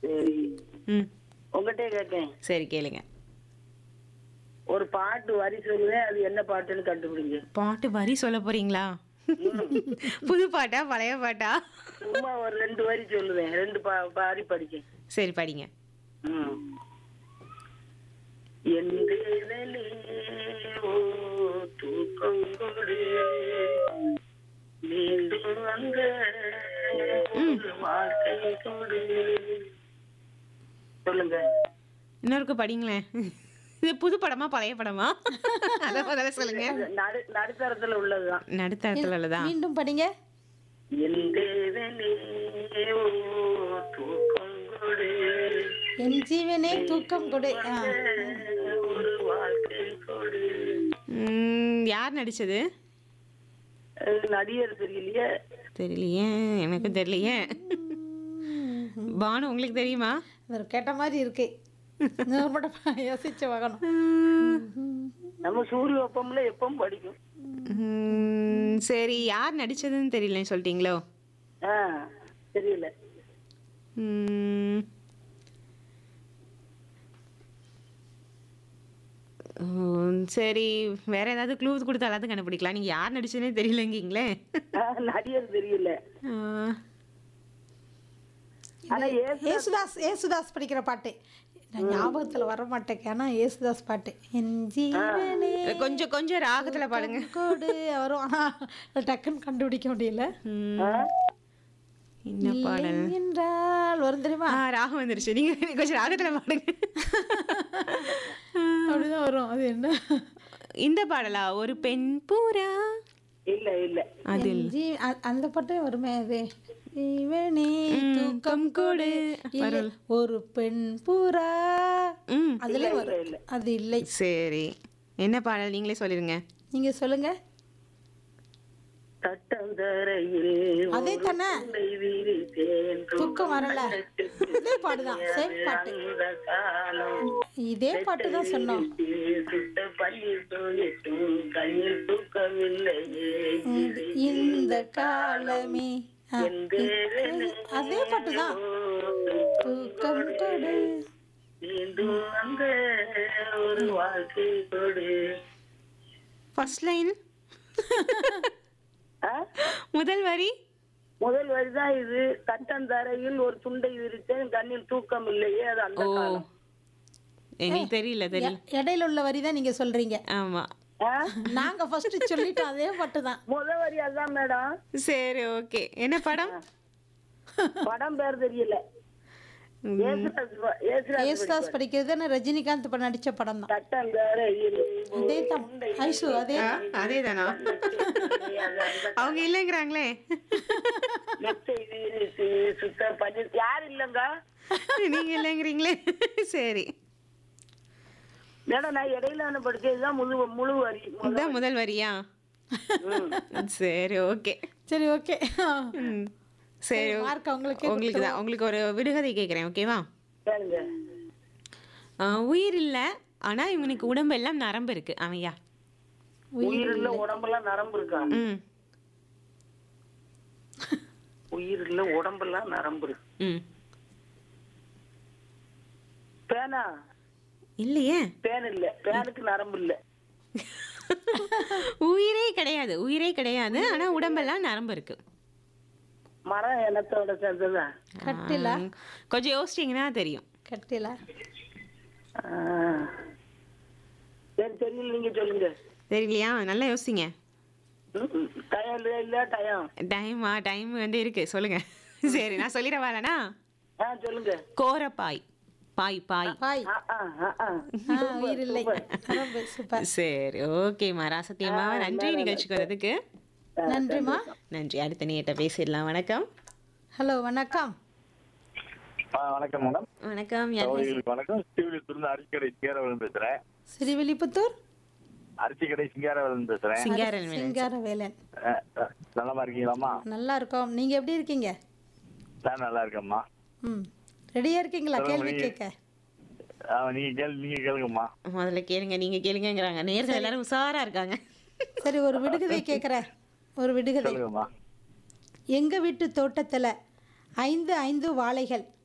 சரி ம் உங்ககிட்டயே கேட்கேன் சரி கேளுங்க ஒரு பாட்டு வரி சொல்லுவேன் அது என்ன பாட்டுன்னு கண்டுபிடிங்க பாட்டு வரி சொல்ல போறீங்களா புது பாட்டா பழைய பாட்டா சும்மா ஒரு ரெண்டு வரி சொல்லுவேன் ரெண்டு பா பாரி படிக்கேன் சரி படிங்க ம். என் தேவனே, ஓ தூக்கம் கொடு மீண்டும் வந்த ஒரு வாழ்க்கை கொடு சொல்லுங்க இன்னொருக்கு படிங்களேன் இது புது படமா பழைய படமா அத முதல்ல சொல்லுங்க நடு நடுத்தரத்துல உள்ளதுதான் நடுத்தரத்துல உள்ளதா மீண்டும் படிங்க என் தேவனே, ஓ தூக்கம் கொடு என் ஜீவனே தூக்கம் கொடு ஆ. ஒரு வாழ்க்கை கொடு ம், யார் நடிச்சது அது நடிகர் தெரியலையே தெரியலையே எனக்கு தெரியலையே பானு உங்களுக்கு தெரியுமா இவர் கேட்ட மாதிரி இருக்கு இன்னொரு மட்டும் யோசிச்சு பார்க்கணும் நம்ம சூரிய வெப்பம்ல எப்பவும் படிக்கும் ம், சரி யார் நடிச்சதுன்னு தெரியலன்னு சொல்லிட்டீங்களோ ஆ தெரியல ம். ம், சரி வேற ஏதாவது க்ளூ கொடுத்தா எல்லாத்தையும் கண்டுபிடிக்கலாம் நீங்க யார் நடிச்சதுன்னே தெரியலங்கீங்களே ஆ, நடிகர் தெரியல ஆ, ஆனா ஏசு ஏசுதாஸ் ஏசுதாஸ் படிக்கிற பாட்டு நான் ஞாபகத்துல வர மாட்டேங்க ஆனா ஏசுதாஸ் பாட்டு என் ஜீவனே கொஞ்சம் கொஞ்சம் ராகத்துல பாடுங்க கோடு வரும் ஆனா டக்குன்னு கண்டுபிடிக்க முடியல ம், ஆ? என்ன பாடல் இல்லை என்றால் வரும் தெரியுமா ஆ ராகம் வந்துருச்சு நீங்க கொஞ்சம் ராகத்துல பாடுங்க அப்படிதான் வரும் அது என்ன இந்த பாடலா ஒரு பெண் பூரா இல்ல இல்ல அது என் ஜீ அ- அந்த பாட்டே வருமே அது ஜீவனே ம், தூக்கம் கொடு இல்லை, ஒரு பெண் புறா ம் அதுல வரும் அது இல்லை சரி என்ன பாடல் நீங்களே சொல்லிருங்க நீங்க சொல்லுங்க தட்டந்தரையில் அதே தானே உன்னை விரித்தேன் தூக்கம் வரல இதே பாட்டுதான் சேம் பாட்டு அந்த காலம் இதே பாட்டு தான் சொன்னோம் சுட்ட பள்ளி தோழிட்டும் கையில் தூக்கமில்லையே இந்த- இந்த காலமே ஆ, அதே பாட்டு தான் தூக்கம் கொடு மீண்டும் அந்த ஒரு வாழ்க்கை கொடு ஃபர்ஸ்ட் லைன் ஆ? முதல் வரி முதல் வரிதான் இது தட்டந்தரையில் ஒரு துண்டை விரித்தேன் கண்ணில் தூக்கம் இல்லையே அது அந்த ஓ காலம் எனக்கு தெரியல தெரியல எ- இடையில உள்ள வரி தான் நீங்க சொல்றீங்க ஆமா ஆ? நாங்க ஃபர்ஸ்ட் சொல்லிட்டோம் அதே பாட்டு தான் முதல் வரி அதான் மேடம் சரி ஓகே என்ன படம் படம் பேர் தெரியல ஏசுதாஸ் ப- ஏசுதாஸ் ஏசுதாஸ் படிக்கிறது நான் ரஜினிகாந்த் இப்ப நடிச்ச படம் தான் தட்டந்தரையில் அதே தான் ஐசு அதே ஆ, அதேதானா அவங்க இல்லைங்கிறாங்களே மெத்தை விரித்து சுத்த பண்ணி யார் இல்லங்க நீங்க இல்லைங்கிறீங்களே சரி மேடம் நான் இடையில என்ன படிச்சதுதான் முழு முழு வரி இதான் முதல் வரியா சரி ஓகே சரி ஓகே ம் சரி மார்க் அவங்களுக்கு உங்களுக்கு தான் உங்களுக்கு ஒரு விடுகதை கேட்குறேன் ஓகேவா கேளுங்க ஆ, உயிர் இல்லை ஆனா இவனுக்கு உடம்பு எல்லாம் நரம்பு இருக்கு அவன்யா உயிரில்ல உடம்பெல்லாம் நரம்பு இருக்கா ம் உயிரில்ல உடம்பெல்லாம் நரம்பு இருக்கு ம் பேனா இல்லையே பேன் இல்ல பேனுக்கு நரம்பு இல்ல உயிரே கிடையாது உயிரே கிடையாது ஆனா உடம்பெல்லாம் நரம்பு இருக்கு மரம் இனத்தோட சேர்ந்ததா கட்டில ஆ, கொஞ்சம் யோசிச்சிங்கன்னா தெரியும் கட்டில ஆ. சரி தெரியல நீங்க சொல்லுங்க தெரியலையா நல்லா யோசிங்க ம், ம். டயம் இல்ல இல்ல டயம் டைமா டைம் வந்து இருக்கு சொல்லுங்க சரி நான் சொல்லிடவா இல்லைனா ஆ சொல்லுங்க கோரப்பாய் பாய் பாய் பாய் ஆ, ஆ, ஆ, ஆ. ஆ, உயிர் இல்லை நரம்பு, சூப்பர் சரி ஓகேம்மா ராசத்தியம்மா நன்றி நிகழ்ச்சிக்கு வர்றதுக்கு நன்றிம்மா நன்றி அடுத்த நீட்ட பேசிடலாம் வணக்கம் ஹலோ வணக்கம் ஆ வணக்கம் மேடம் வணக்கம் யார் பேசு- சகோதரிகளுக்கு வணக்கம் ஸ்ரீவிலிருந்து அரிசிக்கடை சிங்காரவேலன் பேசுறேன் ஸ்ரீவில்லிபுத்தூர் அரிசிக்கடை சிங்காரவேலன் பேசுறேன் சிங்காரன் வேலன். சிங்காரவேலன் அஹ், அஹ், நலமா இருக்கீங்களாம்மா நல்லா இருக்கோம் நீங்க எப்படி இருக்கீங்க நான் நல்லா இருக்கேம்மா ம் ரெடியா இருக்கீங்களா கேள்வி கேட்க ஆ, நீங்க கேளு நீங்க கேளுங்கம்மா முதல்ல கேளுங்க நீங்க கேளுங்கங்கிறாங்க நேரத்தில் எல்லாரும் உஷாரா இருக்காங்க சரி ஒரு விடுகதை கேட்குறேன் ஒரு விடுகதை சொல்லுங்கம்மா எங்க வீட்டு தோட்டத்துல ஐந்து ஐந்து வாழைகள்